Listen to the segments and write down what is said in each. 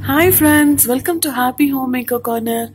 hi friends welcome to happy home maker corner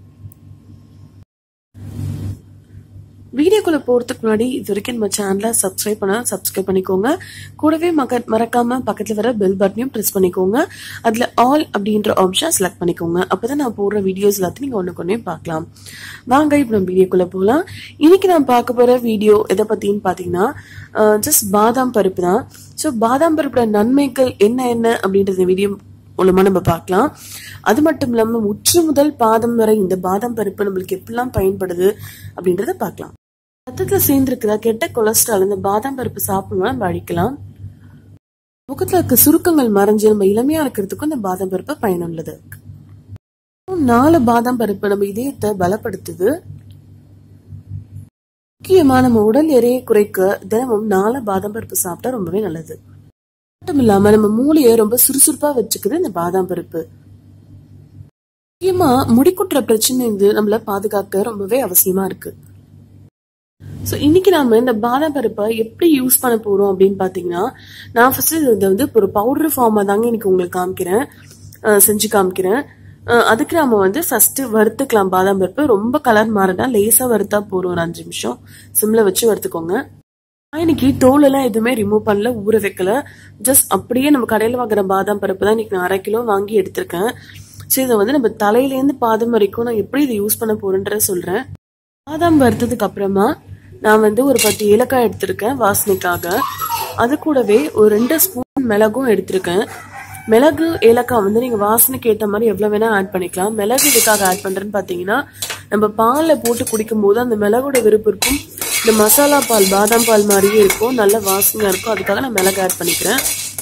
வீடியோக்குள்ள போறதுக்கு முன்னாடி இது வரைக்கும் நம்ம சேனலை சப்ஸ்கிரைப் பண்ணா சப்ஸ்கிரைப் பண்ணிக்கோங்க கூடவே மக மறக்காம பக்கத்துல வர பெல் பட்டனையும் ப்ரெஸ் பண்ணிக்கோங்க அதுல ஆல் அப்படின்ற ஆப்ஷன் செலக்ட் பண்ணிக்கோங்க அப்பதான் நான் போடுற வீடியோஸ் எல்லாத்தையும் நீங்க ஒன்று கொண்டே பார்க்கலாம் வாங்க இப்போ நம்ம வீடியோக்குள்ள போகலாம் இன்னைக்கு நான் பார்க்க போற வீடியோ எதை பத்தின்னு பாத்தீங்கன்னா ஜஸ்ட் பாதாம் பருப்பு தான் ஸோ பாதாம் பருப்போட நன்மைகள் என்ன என்ன அப்படின்றது வீடியோ மூலமா நம்ம பார்க்கலாம் அது மட்டும் இல்லாம முற்று முதல் பாதம் வரை இந்த பாதாம் பருப்பு நம்மளுக்கு எப்படிலாம் பயன்படுது அப்படின்றத பார்க்கலாம் ரத்தத்துல சேர்ந்திருக்கிற கெட்ட கொலஸ்ட்ரால் இந்த பாதாம் பருப்பு சாப்பிடணும் நம்ம அழிக்கலாம் முகத்துல இருக்க சுருக்கங்கள் மறைஞ்சு நம்ம இளமையா இருக்கிறதுக்கும் இந்த பாதாம் பருப்பு பயனுள்ளது நாலு பாதாம் பருப்பு நம்ம இதயத்தை பலப்படுத்துது முக்கியமா நம்ம உடல் எடையை குறைக்க தினமும் நாலு பாதாம் பருப்பு சாப்பிட்டா ரொம்பவே நல்லது மட்டும் இல்லாம நம்ம மூளையை ரொம்ப சுறுசுறுப்பா வச்சுக்குது இந்த பாதாம் பருப்பு முக்கியமா முடிக்குட்டுற பிரச்சனை இருந்து நம்மள பாதுகாக்க ரொம்பவே அவசியமா இருக்கு ஸோ இன்னைக்கு நாம இந்த பாதாம் பருப்பை எப்படி யூஸ் பண்ண போறோம் அப்படின்னு பாத்தீங்கன்னா நான் ஃபர்ஸ்ட் இதை வந்து ஒரு பவுடர் ஃபார்மா தாங்க இன்னைக்கு உங்களுக்கு காமிக்கிறேன் அஹ் செஞ்சு காமிக்கிறேன் அஹ் அதுக்கு நாம வந்து ஃபர்ஸ்ட் வறுத்துக்கலாம் பாதாம் பருப்பு ரொம்ப கலர் மாறினா லேசா வறுத்தா போறோம் ஒரு அஞ்சு நிமிஷம் சிம்ல வச்சு வறுத்துக்கோங்க நான் இன்னைக்கு தோல் எல்லாம் எதுவுமே ரிமூவ் பண்ணல ஊற வைக்கல ஜஸ்ட் அப்படியே நம்ம கடையில் வாங்குற பாதாம் பருப்பு தான் இன்னைக்கு நான் அரை கிலோ வாங்கி எடுத்திருக்கேன் ஸோ இதை வந்து நம்ம தலையிலேருந்து பாதம் வரைக்கும் நான் எப்படி இதை யூஸ் பண்ண போறேன்ற சொல்றேன் பாதாம் வறுத்ததுக்கு அப்புறமா நான் வந்து ஒரு பத்து ஏலக்காய் எடுத்திருக்கேன் வாசனைக்காக அது கூடவே ஒரு ரெண்டு ஸ்பூன் மிளகும் எடுத்திருக்கேன் மிளகு ஏலக்காய் வந்து நீங்க வாசனைக்கு ஏற்ற மாதிரி எவ்வளவு வேணா ஆட் பண்ணிக்கலாம் மிளகு இதுக்காக ஆட் பண்றேன்னு பாத்தீங்கன்னா நம்ம பால்ல போட்டு குடிக்கும் போது அந்த மிளகோட விருப்பம் இருக்கும் இந்த மசாலா பால் பாதாம் பால் மாதிரியே இருக்கும் நல்ல வாசனையா இருக்கும் அதுக்காக நான் மிளகு ஆட் பண்ணிக்கிறேன்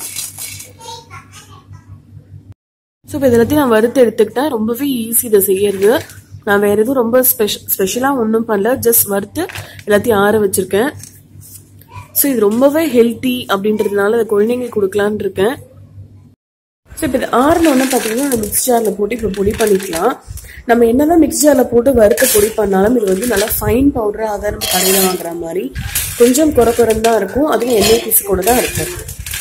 ஸோ இப்போ இதெல்லாத்தையும் நான் வறுத்து எடுத்துக்கிட்டேன் ரொம்பவே ஈஸி இதை செய்யறது நான் வேற எதுவும் ரொம்ப ஸ்பெஷல் ஸ்பெஷலாக ஒன்றும் பண்ணல ஜஸ்ட் வறுத்து எல்லாத்தையும் ஆற வச்சிருக்கேன் ஸோ இது ரொம்பவே ஹெல்த்தி அப்படின்றதுனால அதை குழந்தைங்களுக்கு கொடுக்கலான்னு இருக்கேன் ஸோ இப்போ இது ஆறினோன்னு பார்த்தீங்கன்னா அந்த மிக்ஸ் ஜாரில் போட்டு இப்போ பொடி பண்ணிக்கலாம் நம்ம என்னதான் மிக்ஸ் ஜாரில் போட்டு வறுத்த பொடி பண்ணாலும் இது வந்து நல்லா ஃபைன் பவுடராக அதை நம்ம கடையில் வாங்குற மாதிரி கொஞ்சம் குறை குறைன்னு தான் இருக்கும் அதுவும் எண்ணெய் பீஸ் கூட தான் இருக்கும்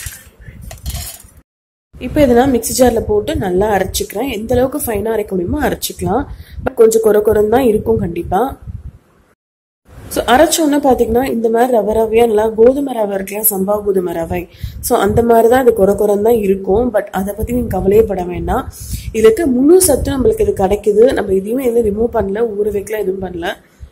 இப்போ இதை நான் மிக்ஸி ஜாரில் போட்டு நல்லா அரைச்சிக்கிறேன் எந்த அளவுக்கு ஃபைனாக அரைக்க முடியுமோ அரைச்சிக்கலாம் பட் கொஞ்சம் குறை குறைன்னு தான் இருக்கும் கண்டிப்பாக ஸோ அரைச்சோன்னே பார்த்தீங்கன்னா இந்த மாதிரி ரவை ரவையா நல்லா கோதுமை ரவை இருக்கலாம் சம்பா கோதுமை ரவை ஸோ அந்த மாதிரி தான் இது குறை குறைன்னு தான் இருக்கும் பட் அதை பற்றி நீங்கள் கவலையே பட வேண்டாம் இதுக்கு முழு சத்து நம்மளுக்கு இது கிடைக்குது நம்ம எதையுமே எதுவும் ரிமூவ் பண்ணல ஊற வைக்கல எதுவும் பண்ணல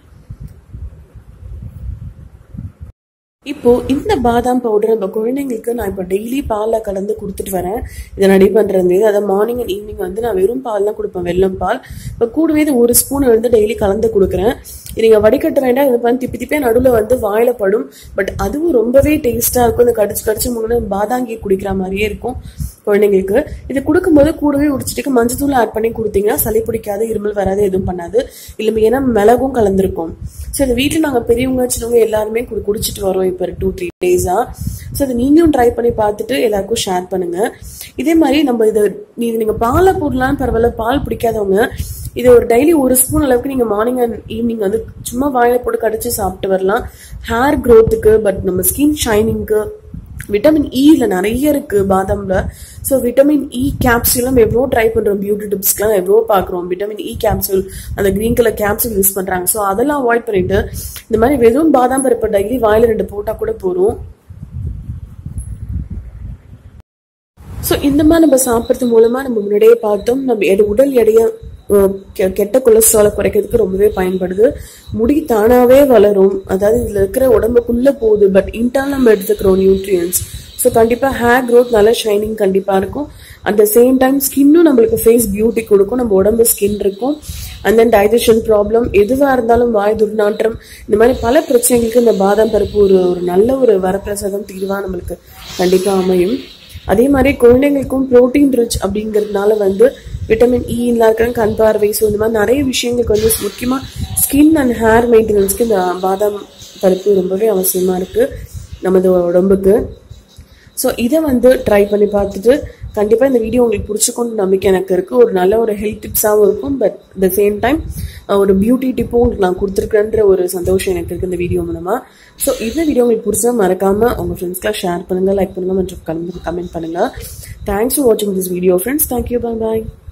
இப்போ இந்த பாதாம் பவுடர் நம்ம குழந்தைங்களுக்கு நான் இப்போ டெய்லி பாலில் கலந்து கொடுத்துட்டு வரேன் இதை ரெடி பண்ணுறது அதை மார்னிங் அண்ட் ஈவினிங் வந்து நான் வெறும் பால் தான் கொடுப்பேன் வெள்ளம் பால் இப்போ கூடவே இது ஒரு ஸ்பூன் வந்து டெய்லி கலந்து கொடுக்குறேன் நீங்கள் வடிகட்ட வேண்டாம் இது பண்ணி திப்பி திப்பியாக நடுவில் வந்து வாயில படும் பட் அதுவும் ரொம்பவே டேஸ்ட்டாக இருக்கும் இந்த கடிச்சு கடிச்சு முன்னு பாதாங்கி குடிக்கிற மாதிரியே இருக்கும் குழந்தைங்களுக்கு இது கொடுக்கும்போது கூடவே உடிச்சிட்டு மஞ்சத்தூள் ஆட் பண்ணி கொடுத்தீங்கன்னா சளி பிடிக்காது இருமல் வராது எதுவும் பண்ணாது இல்லை ஏன்னா மிளகும் கலந்துருக்கும் ஸோ இந்த வீட்டில் நாங்கள் பெரியவங்க சின்னவங்க எல்லாருமே குடி குடிச்சிட்டு வரோம் இப்போ டூ த்ரீ டேஸாக ஸோ அதை நீங்களும் ட்ரை பண்ணி பார்த்துட்டு எல்லாருக்கும் ஷேர் பண்ணுங்க இதே மாதிரி நம்ம இதை நீ நீங்கள் பாலை போடலாம் பரவாயில்ல பால் பிடிக்காதவங்க இது ஒரு டெய்லி ஒரு ஸ்பூன் அளவுக்கு நீங்கள் மார்னிங் அண்ட் ஈவினிங் வந்து சும்மா வாயில போட்டு கடிச்சு சாப்பிட்டு வரலாம் ஹேர் க்ரோத்துக்கு பட் நம்ம ஸ்கின் ஷைனிங்க்கு விட்டமின் இல நிறைய இருக்கு பாதாம்ல ஸோ விட்டமின் இ கேப்சூல் நம்ம எவ்வளோ ட்ரை பண்றோம் பியூட்டி டிப்ஸ்க்குலாம் எவ்வளோ பார்க்குறோம் விட்டமின் இ கேப்சூல் அந்த கிரீன் கலர் கேப்சூல் யூஸ் பண்றாங்க ஸோ அதெல்லாம் அவாய்ட் பண்ணிட்டு இந்த மாதிரி வெறும் பாதாம் பருப்பு டெய்லி வாயில ரெண்டு போட்டா கூட போறோம் ஸோ இந்த மாதிரி நம்ம சாப்பிட்றது மூலமா நம்ம முன்னாடியே பார்த்தோம் நம்ம எடை உடல் எடைய கெட்ட கொலஸ்ட்ராலை குறைக்கிறதுக்கு ரொம்பவே பயன்படுது முடி தானாவே வளரும் அதாவது இதுல இருக்கிற உடம்புக்குள்ள போகுது பட் இன்டர்னல் நம்ம எடுத்துக்கிறோம் நியூட்ரியன்ஸ் ஸோ கண்டிப்பா ஹேர் க்ரோத் நல்ல ஷைனிங் கண்டிப்பா இருக்கும் அட் த சேம் டைம் ஸ்கின்னும் நம்மளுக்கு ஃபேஸ் பியூட்டி கொடுக்கும் நம்ம உடம்பு ஸ்கின் இருக்கும் அண்ட் தென் டைஜஷன் ப்ராப்ளம் எதுவாக இருந்தாலும் வாய் துர்நாற்றம் இந்த மாதிரி பல பிரச்சனைகளுக்கு இந்த பாதாம் பருப்பு ஒரு ஒரு நல்ல ஒரு வரப்பிரசாதம் தீர்வாக நம்மளுக்கு கண்டிப்பாக அமையும் அதே மாதிரி குழந்தைங்களுக்கும் ப்ரோட்டீன் ரிச் அப்படிங்கிறதுனால வந்து விட்டமின் இலாம் இருக்கிற கண் பார்வை ஸோ இந்த மாதிரி நிறைய விஷயங்களுக்கு வந்து முக்கியமாக ஸ்கின் அண்ட் ஹேர் மெயின்டெனன்ஸ்க்கு இந்த பாதாம் பருப்பு ரொம்பவே அவசியமாக இருக்குது நமது உடம்புக்கு ஸோ இதை வந்து ட்ரை பண்ணி பார்த்துட்டு கண்டிப்பாக இந்த வீடியோ உங்களுக்கு பிடிச்சிக்கொண்டு நம்பிக்கை எனக்கு இருக்குது ஒரு நல்ல ஒரு ஹெல்த் டிப்ஸாகவும் இருக்கும் பட் த சேம் டைம் ஒரு பியூட்டி டிப்பும் உங்களுக்கு நான் கொடுத்துருக்கேன்ற ஒரு சந்தோஷம் எனக்கு இருக்குது இந்த வீடியோ மூலமாக ஸோ இந்த வீடியோ உங்களுக்கு பிடிச்சா மறக்காமல் உங்கள் ஃப்ரெண்ட்ஸ்க்கெலாம் ஷேர் பண்ணுங்கள் லைக் பண்ணுங்கள் மற்றும் கமெண்ட் பண்ணுங்கள் தேங்க்ஸ் ஃபார் வாட்சிங் this video friends thank you bye bye